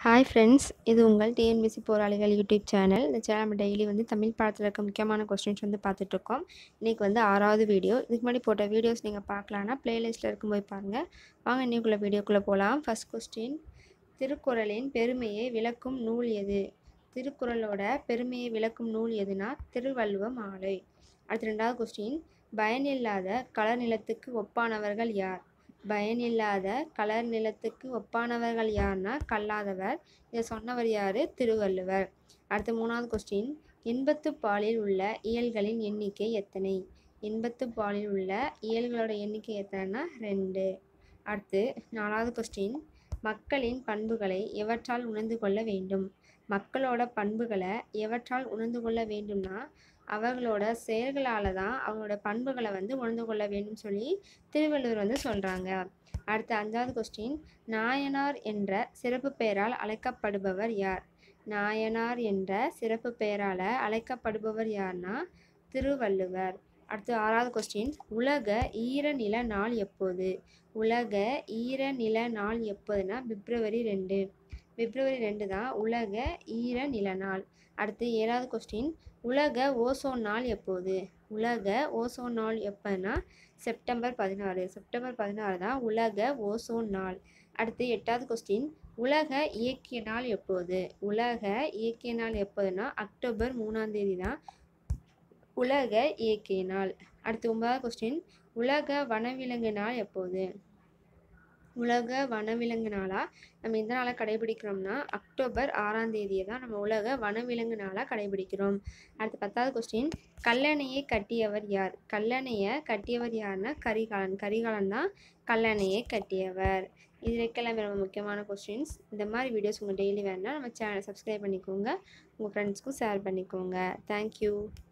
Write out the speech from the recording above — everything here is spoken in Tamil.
ஹாய் ஃப்ரெண்ட்ஸ் இது உங்கள் டிஎன்பிசி போராளிகள் யூடியூப் சேனல் இந்த சேனல் நம்ம டெய்லி வந்து தமிழ் பாடத்தில் இருக்க முக்கியமான கொஸ்டின்ஸ் வந்து பார்த்துட்ருக்கோம் இன்றைக்கி வந்து ஆறாவது வீடியோ இதுக்கு முன்னாடி போட்ட வீடியோஸ் நீங்கள் பார்க்கலான்னா ப்ளேலிஸ்ட்டில் இருக்கும் போய் பாருங்கள் வாங்க இன்னைக்குள்ள வீடியோக்குள்ளே போகலாம் ஃபஸ்ட் கொஸ்டின் திருக்குறளின் பெருமையை விளக்கும் நூல் எது திருக்குறளோட பெருமையை விளக்கும் நூல் எதுனா திருவள்ளுவ மாலை அடுத்து ரெண்டாவது கொஸ்டின் பயனில்லாத கலர் நிலத்துக்கு ஒப்பானவர்கள் யார் பயனில்லாத கலர் நிலத்துக்கு ஒப்பானவர்கள் யார்னா கல்லாதவர் இதை சொன்னவர் யார் திருவள்ளுவர் அடுத்து மூணாவது கொஸ்டின் இன்பத்து பாலில் உள்ள இயல்களின் எண்ணிக்கை எத்தனை இன்பத்து பாலில் உள்ள இயல்களோட எண்ணிக்கை எத்தனைனா ரெண்டு அடுத்து நாலாவது கொஸ்டின் மக்களின் பண்புகளை எவற்றால் உணர்ந்து கொள்ள வேண்டும் மக்களோட பண்புகளை எவற்றால் உணர்ந்து கொள்ள வேண்டும்னா அவர்களோட செயல்களால் தான் அவங்களோட பண்புகளை வந்து உணர்ந்து கொள்ள வேண்டும் சொல்லி திருவள்ளுவர் வந்து சொல்கிறாங்க அடுத்த அஞ்சாவது கொஸ்டின் நாயனார் என்ற சிறப்பு பெயரால் அழைக்கப்படுபவர் யார் நாயனார் என்ற சிறப்பு பெயரால் அழைக்கப்படுபவர் யார்னா திருவள்ளுவர் அடுத்து ஆறாவது கொஸ்டின் உலக ஈரநில நாள் எப்போது உலக ஈரநில நாள் எப்போதுனா பிப்ரவரி ரெண்டு பிப்ரவரி ரெண்டு தான் உலக ஈரநில நாள் அடுத்து ஏழாவது கொஸ்டின் உலக ஓசோன் நாள் எப்போது உலக ஓசோன் நாள் எப்போனா செப்டம்பர் பதினாறு செப்டம்பர் பதினாறு தான் உலக ஓசோன் நாள் அடுத்து எட்டாவது கொஸ்டின் உலக இயக்கிய நாள் எப்போது உலக இயக்கிய நாள் எப்போதுனா அக்டோபர் மூணாம் தேதி தான் உலக இயக்கிய நாள் அடுத்து ஒன்பதாவது கொஸ்டின் உலக வனவிலங்கு நாள் எப்போது உலக வனவிலங்கு நாளாக நம்ம எந்த நாளாக கடைபிடிக்கிறோம்னா அக்டோபர் ஆறாம் தேதியை தான் நம்ம உலக வனவிலங்கு நாளாக கடைபிடிக்கிறோம் அடுத்து பத்தாவது கொஸ்டின் கல்லணையை கட்டியவர் யார் கல்லணையை கட்டியவர் யாருன்னா கரிகாலன் கரிகாலன் தான் கல்லணையை கட்டியவர் இது இருக்கலாம் ரொம்ப முக்கியமான கொஸ்டின்ஸ் இந்த மாதிரி வீடியோஸ் உங்கள் டெய்லி வேணுன்னா நம்ம சேனலை சப்ஸ்கிரைப் பண்ணிக்கோங்க உங்கள் ஃப்ரெண்ட்ஸ்க்கும் ஷேர் பண்ணிக்கோங்க தேங்க்யூ